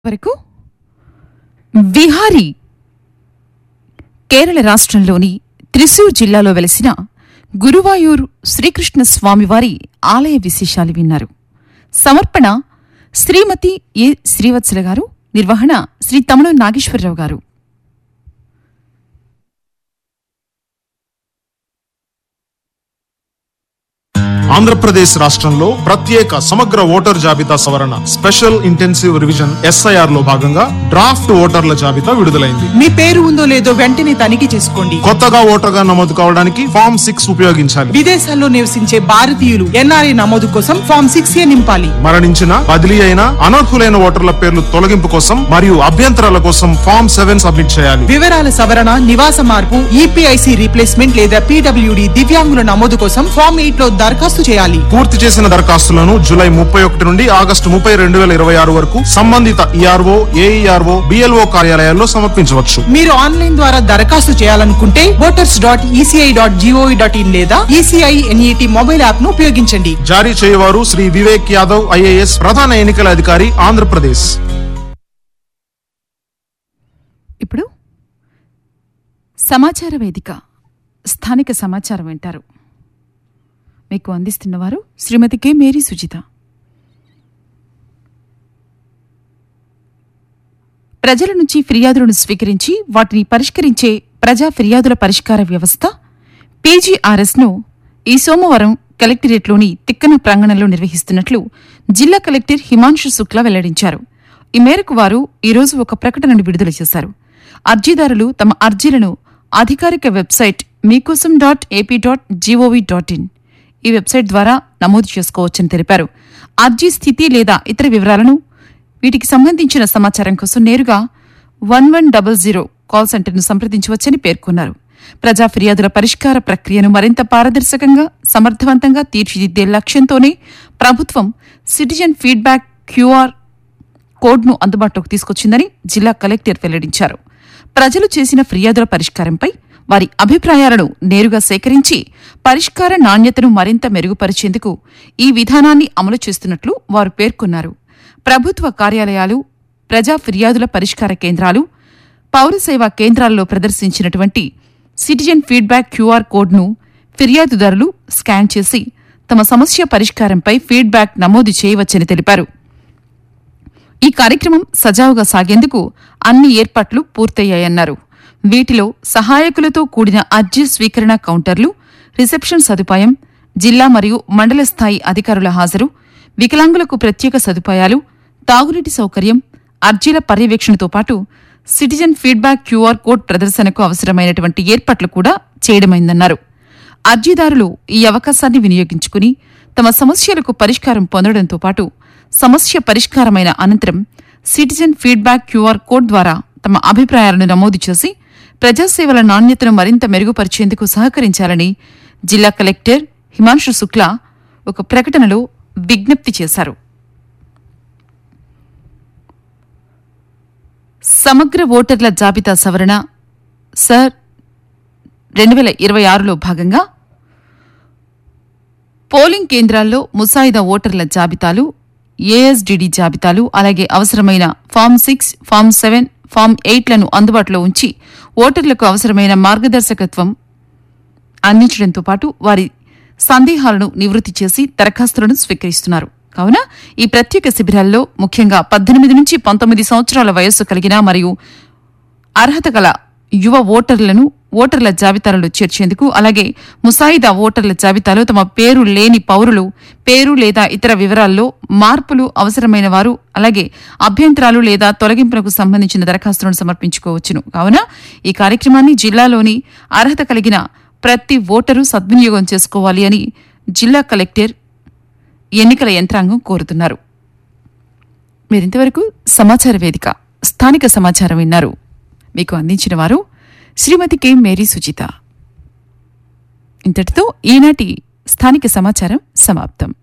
వరకు విహారీ కేరళ రాష్ట్రంలోని త్రిశూర్ జిల్లాలో వెలసిన గురువాయూర్ శ్రీకృష్ణ స్వామివారి ఆలయ విశేషాలు విన్నారు సమర్పణ శ్రీమతి ఏ శ్రీవత్సల గారు నిర్వహణ శ్రీ తమణం నాగేశ్వరరావు గారు ఆంధ్రప్రదేశ్ రాష్ట్రంలో ప్రత్యేక సమగ్ర ఓటర్ జాబితా సవరణ స్పెషల్ ఇంటెన్సివ్ రివిజన్ ఎస్ఐఆర్ లో భాగంగా డ్రాఫ్ట్ ఓటర్ల జాబితా విడుదలైంది మీ పేరు ఉందో లేదో వెంటనే తనిఖీ చేసుకోండి కొత్తగా ఓటర్గా నమోదు కావడానికి ఫామ్ సిక్స్ ఉపయోగించాలి విదేశాల్లో నివసించే భారతీయులు ఎన్ఆర్ఐ నమోదు కోసం ఫామ్ సిక్స్ ఏ నింపాలి మరణించిన బదిలీ అయిన అనర్హులైన ఓటర్ల పేర్లు తొలగింపు కోసం మరియు అభ్యంతరాల కోసం ఫామ్ సెవెన్ సబ్మిట్ చేయాలి వివరాల సవరణ నివాస మార్పు ఈపీఐసి రీప్లేస్మెంట్ లేదా పీడబ్ల్యూడి దివ్యాంగుల నమోదు కోసం ఫామ్ ఎయిట్ లో దరఖాస్తు చేయాలి పూర్తి చేసిన దరఖాస్తులను జూలై ముప్పై ఒకటి నుండి ఆగస్టు ముప్పై రెండు వేల ఇరవై ఆరు వరకు సంబంధిత ఈఆర్ఓ ఏఈఆర్ఓ బిఎల్ఓ కార్యాలయాల్లో సమర్పించవచ్చు మీరు ఆన్లైన్ ద్వారా దరఖాస్తు చేయాలనుకుంటే voters dot ECI dot GOV dot in లేదా ఈసీఐ ఎన్ఈటి మొబైల్ యాప్ ను ఉపయోగించండి జారీ చేయవారు శ్రీ వివేక్ యాదవ్ ఐఏఎస్ ప్రధాన ఎన్నికల అధికారి ఆంధ్రప్రదేశ్ ఇప్పుడు సమాచార వేదిక స్థానిక సమాచారం వింటారు మీకు అందిస్తున్నవారు శ్రీమతి కె మేరీ సుజిత ప్రజల నుంచి ఫిర్యాదులను స్వీకరించి వాటిని పరిష్కరించే ప్రజా ఫిర్యాదుల పరిష్కార వ్యవస్థ పీజీఆర్ఎస్ను ఈ సోమవారం కలెక్టరేట్లోని తిక్కన ప్రాంగణంలో నిర్వహిస్తున్నట్లు జిల్లా కలెక్టర్ హిమాంశు శుక్లా వెల్లడించారు ఈ మేరకు వారు ఈరోజు ఒక ప్రకటనను విడుదల చేశారు అర్జీదారులు తమ అర్జీలను అధికారిక వెబ్సైట్ మీకోసం dot AP dot GOV dot in ఈ వెబ్సైట్ ద్వారా నమోదు చేసుకోవచ్చని తెలిపారు అర్జీ స్థితి లేదా ఇతర వివరాలను వీటికి సంబంధించిన సమాచారం కోసం నేరుగా one one double zero call సెంటర్ను సంప్రదించవచ్చని పేర్కొన్నారు ప్రజా ఫిర్యాదుల పరిష్కార ప్రక్రియను మరింత పారదర్శకంగా సమర్థవంతంగా తీర్చిదిద్దే లక్ష్యంతోనే ప్రభుత్వం సిటిజన్ ఫీడ్బ్యాక్ క్యూఆర్ కోడ్ను అందుబాటులోకి తీసుకొచ్చిందని జిల్లా కలెక్టర్ వెల్లడించారు ప్రజలు చేసిన ఫిర్యాదుల పరిష్కారంపై వారి అభిప్రాయాలను నేరుగా సేకరించి పరిష్కార నాణ్యతను మరింత మెరుగుపరిచేందుకు ఈ విధానాన్ని అమలు చేస్తున్నట్లు వారు పేర్కొన్నారు ప్రభుత్వ కార్యాలయాలు ప్రజా ఫిర్యాదుల పరిష్కార కేంద్రాలు పౌర సేవా కేంద్రాల్లో ప్రదర్శించినటువంటి సిటిజన్ ఫీడ్బ్యాక్ క్యూఆర్ కోడ్ను ఫిర్యాదుదారులు స్కాన్ చేసి తమ సమస్య పరిష్కారంపై ఫీడ్బ్యాక్ నమోదు చేయవచ్చని తెలిపారు ఈ కార్యక్రమం సజావుగా సాగేందుకు అన్ని ఏర్పాట్లు పూర్తయ్యాయన్నారు వీటిలో సహాయకులతో కూడిన అర్జీ స్వీకరణ కౌంటర్లు రిసెప్షన్ సదుపాయం జిల్లా మరియు మండల స్థాయి అధికారుల హాజరు వికలాంగులకు ప్రత్యేక సదుపాయాలు తాగునీటి సౌకర్యం అర్జీల పర్యవేక్షణతో పాటు సిటిజన్ ఫీడ్బ్యాక్ క్యూఆర్ కోడ్ ప్రదర్శనకు అవసరమైనటువంటి ఏర్పాట్లు కూడా చేయడమైందన్నారు అర్జీదారులు ఈ అవకాశాన్ని వినియోగించుకుని తమ సమస్యలకు పరిష్కారం పొందడంతో పాటు సమస్య పరిష్కారమైన అనంతరం సిటిజన్ ఫీడ్బ్యాక్ క్యూఆర్ కోడ్ ద్వారా తమ అభిప్రాయాలను నమోదు చేసి ప్రజాసేవల నాణ్యతను మరింత మెరుగుపరిచేందుకు సహకరించాలని జిల్లా కలెక్టర్ హిమాంశు శుక్లా ఒక ప్రకటనలో విజ్ఞప్తి చేశారు సమగ్ర ఓటర్ల జాబితా సవరణ సర్ రెండు వేల ఇరవై ఆరులో భాగంగా పోలింగ్ కేంద్రాల్లో ముసాయిదా ఓటర్ల జాబితాలు ఏఎస్డిడి జాబితాలు అలాగే అవసరమైన form six form seven form ఎయిట్లను అందుబాటులో ఉంచి ఓటర్లకు అవసరమైన మార్గదర్శకత్వం అందించడంతో పాటు వారి సందేహాలను నివృత్తి చేసి దరఖాస్తులను స్వీకరిస్తున్నారు కావున ఈ ప్రత్యేక శిబిరాల్లో ముఖ్యంగా పద్దెనిమిది నుంచి పంతొమ్మిది సంవత్సరాల వయస్సు కలిగిన మరియు అర్హత గల యువ ఓటర్లను ఓటర్ల జాబితాలలో చేర్చేందుకు అలాగే ముసాయిదా ఓటర్ల జాబితాలో తమ పేరు లేని పౌరులు పేరు లేదా ఇతర వివరాల్లో మార్పులు అవసరమైన వారు అలాగే అభ్యంతరాలు లేదా తొలగింపులకు సంబంధించిన దరఖాస్తులను సమర్పించుకోవచ్చును కావున ఈ కార్యక్రమాన్ని జిల్లాలోని అర్హత కలిగిన ప్రతి ఓటరు సద్వినియోగం చేసుకోవాలి అని జిల్లా కలెక్టర్ ఎన్నికల యంత్రాంగం కోరుతున్నారు మీరింతవరకు సమాచార వేదిక స్థానిక సమాచారం విన్నారు మీకు అందించిన వారు శ్రీమతి కె మేరీ సుజిత ఇంతటితో ఈనాటి స్థానిక సమాచారం సమాప్తం